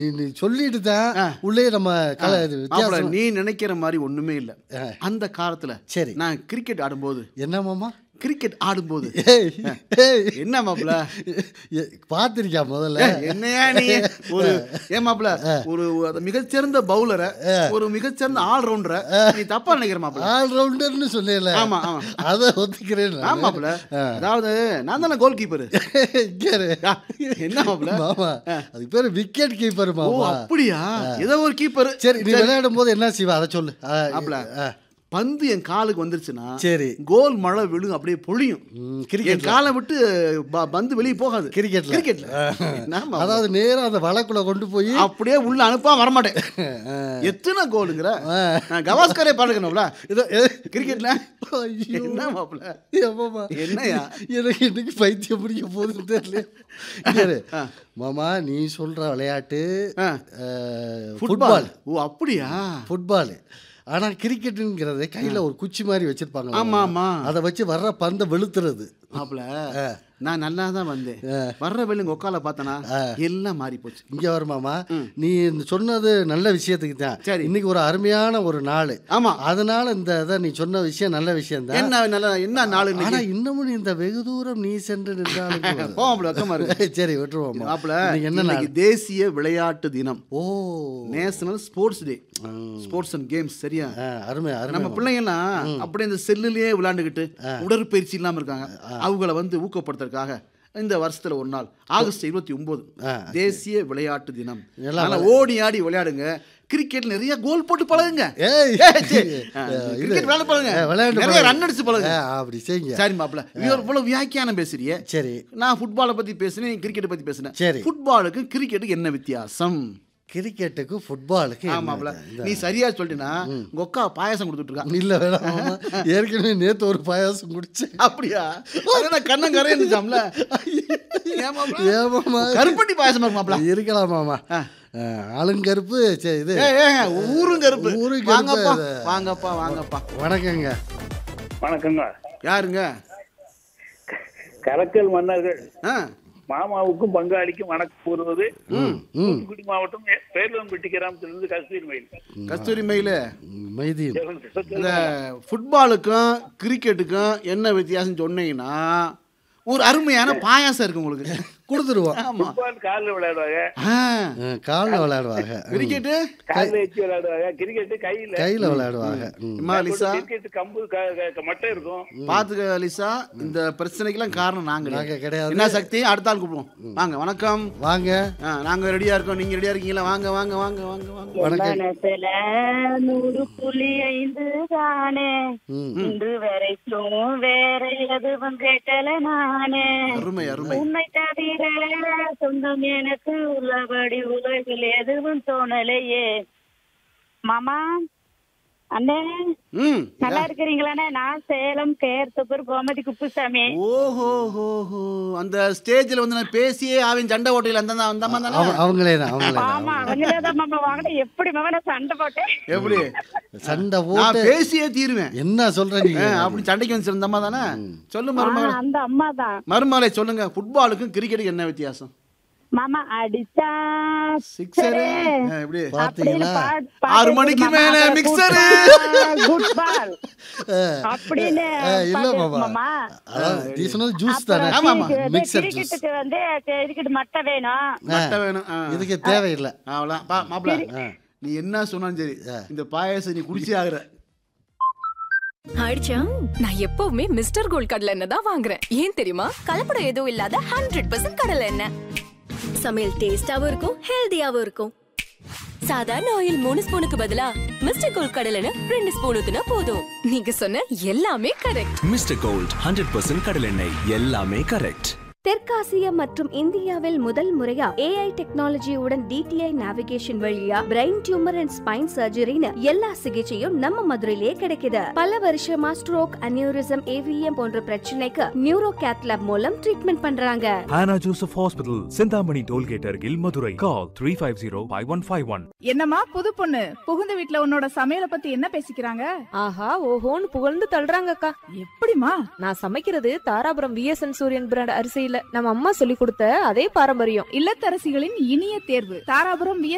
நீ நீ சொல்லிட்டு தான் ஆ. உள்ளே நம்ம கல இது மாப்பிள வித்தியாசம் நீ நினைக்கிற மாதிரி ஒண்ணுமே இல்ல ஆ. அந்த காலத்துல சரி நான் கிரிக்கெட் ஆடும்போது என்ன மாமா கிரிக்கெட் ஆடும்போது ஏய் ஏய் என்ன மாப்பிள ஏ, பார்த்திருக்கியா முதல்ல என்னையா நீ ஒரு ஏன் மாப்பிள ஒரு ஒரு மிகச்சிறந்த பவுலரை ஒரு மிகச்சிறந்த ஆல்ரவுண்டரை நீ தப்பா நினைக்கிற மாப்பிள ஆல்ரவுண்டர்னு சொன்னேல ஆமா ஆமா அதை ஒத்துக்கிறேன் நானு. ஆமாப்ல அதாவது நான் தானே கோல் கீப்பர் இங்க இரு. என்ன மாப்பிள மாமா அதுக்கு பேரு விக்கெட் கீப்பர் ஓ மாமா அப்படியா ஏதோ ஒரு கீப்பர் சரி நீ விளையாடும் போது என்ன செய்வா அதை சொல்லு ஆ, மாப்பிள ஆ, பந்து என் காலுக்கு வந்துருச்சுன்னா சரி கோல் மழை விழும் அப்படியே பொழியும் ம், என் கிரிக்கெட் காலை விட்டு ப- பந்து வெளியே போகாது கிரிக்கெட்ல கிரிக்கெட்ல என்ன மாப்பிள? அதாவது நேரா அந்த வழக்குள்ள கொண்டு போய் அப்படியே உள்ள அனுப்பாம வரமாட்டேன் எத்தனை கோலுங்கிற நான் கவாஸ்கரே பாடுக்கணும்ல இதோ, ஏ, கிரிக்கெட்ல ஐயோ. என்ன மாப்பிள ஏம்மாமா? என்னய்யா? எனக்கு இன்னைக்கு பைத்தியம் பிடிக்க போகுதுன்னு தெரியல இங்க இரு. மாமா நீ சொல்ற விளையாட்டு ஆ. அஹ், ஃபுட்பால் ஃபுட்பால் ஓ அப்படியா ஃபுட்பால் ஆனா கிரிக்கெட்டுங்கிறத கையில ஒரு குச்சி மாதிரி வச்சிருப்பாங்க ஆமா ஆமா அதை வச்சு வர்ற பந்தை வெளுத்துறது மாப்பிள நான் நல்லா தான் வந்தேன் வர்ற வெளி உங்க ஒக்கால பார்த்தனா எல்லாம் மாறி போச்சு இங்க வர மாமா நீ இந்த சொன்னது நல்ல விஷயத்துக்கு தான் சரி. இன்னைக்கு ஒரு அருமையான ஒரு நாள் ஆமா அதனால இந்த இதை நீ சொன்ன விஷயம் நல்ல விஷயம் தான் என்ன நல்ல என்ன நாள் ஆனா இன்னமும் நீ இந்த வெகு தூரம் நீ சென்று நின்றாலும் கூட- போவாப்ல வெக்கமா இருக்கு சரி விட்டுருவோம் மாப்பிள இன்னைக்கு என்ன நாள் இன்னைக்கு தேசிய விளையாட்டு தினம் oh national sports day sports and games சரியா ஆ, அருமை அருமை நம்ம பிள்ளைங்கலாம் அப்படியே இந்த செல்லுலயே விளையாண்டுக்கிட்டு உடற்பயிற்சி இல்லாம இருக்காங்க அவங்கள வந்து ஊக்கப்படுத்துறதுக்காக இந்த வருஷத்துல ஒரு நாள் ஆகஸ்ட் இருபத்தி ஒன்பது தேசிய விளையாட்டு தினம் எல்லாம் அதனால ஓடி ஆடி விளையாடுங்க கிரிக்கெட் நிறைய கோல் போட்டு பழகுங்க ஏய் ஏய், சரி. ஆ, கிரிக்கெட் விளையாட பழகுங்க ஆ, விளையாண்டு நிறைய பழகு. ரன் அடிச்சு பழகுங்க ஆ, அப்படி செய்யுங்க சரி மாப்பிள்ள இவ்வளவு வியாக்கியானம் பேசுறியே சரி நான் ஃபுட்பாலை பத்தி பேசுனேன் கிரிக்கெட்டை பத்தி பேசுனேன் சரி. ஃபுட்பாலுக்கு கிரிக்கெட்டுக்கு என்ன வித்தியாசம் கிரிக்கெட்டுக்கு ஃபுட்பாலுக்கு என்ன ஆமாப்ல இது? நீ சரியா சொல்லிட்டீன்னா உங்க அக்கா பாயாசம் கொடுத்துட்டு இருக்கா இல்ல வேணாம் மாமா. ஏற்கனவே நேத்து ஒரு பாயாசம் குடிச்சேன் அப்படியா அதான் கண்ணம் கரையா இருந்துச்சாம்ல ஏன் மாப்ள? ஏமாமா கருப்பட்டி பாயாசம் இருக்குமாப்ல இருக்கலாம் மாமா ஆ, ஆளுங்கருப்பு சரி இது ஏய், ஏய், ஊரும் கருப்பு ஊரும் கருப்பு வாங்கப்பா அது. வாங்கப்பா வாங்கப்பா வணக்கங்க வணக்கங்க யாருங்க கரக்கல் மன்னர்கள் ஆ, மாமாவுக்கும் பங்காளிக்கும் வணக்கம் கூறுவது ம் தூத்துக்குடி மாவட்டம் பேர்லம்பட்டி கிராமத்திலிருந்து கஸ்தூரி மயில் கஸ்தூரி மயிலு மைதி இந்த ஃபுட்பாலுக்கும் கிரிக்கெட்டுக்கும் என்ன வித்தியாசம் சொன்னீங்கன்னா ஒரு அருமையான பாயாசம் இருக்கு உங்களுக்கு கொடுத்துருவோம் ஆமா ஃபுட்பால் காலில் விளையாடுவாங்க ஆ, ஆ, கால்ல விளையாடுவாங்க கிரிக்கெட்டு காலில் வச்சு விளையாடுவாங்க கிரிக்கெட் கையில கையில விளையாடுவாங்க ம். அம்மா லிசா கிரிக்கெட் கம்பு க- க- மட்டை இருக்கும் பாத்துக்க லிசா இந்த பிரச்சனைக்கெல்லாம் காரணம் நாங்க நாங்க கிடையாது. என்ன சக்தி அடுத்த ஆள் கூப்பிடுவோம் வாங்க வணக்கம் வாங்க ஆ, நாங்க ரெடியா இருக்கோம் நீங்க ரெடியா இருக்கீங்களா வாங்க வாங்க வாங்க வாங்க வாங்க வணக்கம் மனசுல நூறு புள்ளி ஐந்து தானே ம். இன்று வரைக்கும் வேற எதுவும் கேட்டல நானே அருமை அருமை உன்னை தவிர சொந்தம் எனக்கு உள்ளபடி உலகில் எதுவும் தோணலையே மாமா அண்ணே ம் நல்லா இருக்கிறீங்களாண்ணே நான் சேலம் கேர்த்தப்பூர் கோமதி குப்புசாமி ஓஹோ ஹோ ஹோ அந்த ஸ்டேஜ்ல வந்து நான் பேசியே அவன் சண்டை ஓட்டையில அந்த அந்த அம்மா தானே அவ- அவங்களே தான் அவங்களே தான் ஆமா அவங்களே தான் மாமா வாங்கின எப்படி மாமா நான் சண்டை போட்டேன் எப்படி சண்டை நான் போட்டு பேசியே தீருவேன் என்ன சொல்ற நீங்க ஆ, அப்படி சண்டைக்கு வந்து அந்த அம்மா தானே சொல்லு ஆ, மருமகளை அந்த அம்மா தான் மருமகளை சொல்லுங்க ஃபுட்பாலுக்கும் கிரிக்கெட்டுக்கும் என்ன வித்தியாசம் மாமா அடிச்சா சிக்ஸரு எப்படி பாத்தீங்களா ஆறு மணிக்கு மேல mixer. குட் பால் அப்படின்னு ஆ, இல்ல பாத்து மாமா மாமா அதாவது நீ சொன்னது ஜூஸ் தானே ஆமா, ஆமா. மிக்சர் ஜூஸ் கிரிக்கெட்டுக்கு வந்து கிரிக்கெட் மட்டை வேணும் மட்டை வேணும் ஆ. இதுக்கு தேவையில்லை அவ்வளோதான் பா மாப்பிள்ள நீ என்ன சொன்னாலும் சரி இந்த பாயாசம் நீ குடிச்சே ஆகுற ஆயிடுச்சா நான் எப்பவுமே மிஸ்டர் கோல்ட் கடலை எண்ணெய் தான் வாங்குறேன் ஏன் தெரியுமா கலப்படம் எதுவும் இல்லாத ஹண்ட்ரட் பர்சன்ட் கடலை எண்ணெய் சமையல் டேஸ்டாவும் இருக்கும் ஹெல்தியாவும் இருக்கும் சாதாரண ஆயில் மூணு ஸ்பூனுக்கு பதிலா மிஸ்டர் கோல்ட் கடலை எண்ணெய் ரெண்டு ஸ்பூன் ஊத்துனா போதும் நீங்க சொன்ன எல்லாமே correct mister gold hundred percent கடலெண்ணெய் எல்லாமே கரெக்ட் தெற்காசியா மற்றும் இந்தியாவில் முதல் முறையா ஏஐ டெக்னாலஜியுடன் டிடிஐ நேவிகேஷன் வழியா பிரெயின் டியூமர் அண்ட் ஸ்பைன் சர்ஜரின்னு எல்லா சிகிச்சையும் நம்ம மதுரையிலேயே கிடைக்குது பல வருஷமா ஸ்ட்ரோக் அனியூரிசம் ஏவிஎம் போன்ற பிரச்சனைக்கு நியூரோ கேத்லாப் மூலம் ட்ரீட்மெண்ட் பண்றாங்க Hannah Joseph Hospital, Sindhamani Tollgate Argil, Madurai. Call 350-5151. என்னம்மா புது பொண்ணு புகுந்த வீட்ல உன்னோட சமையல பத்தி என்ன பேசிக்கிறாங்க ஆஹா ஓஹோன்னு புகழ்ந்து தள்ளுறாங்கக்கா எப்படிமா நான் சமைக்கிறது தாராபுரம் விஎஸ்என் சூரியன் பிராண்ட் அரிசியில நம்ம அம்மா சொல்லி கொடுத்த அதே பாரம்பரியம் இல்லத்தரசிகளின் இனிய தேர்வு தாராபுரம்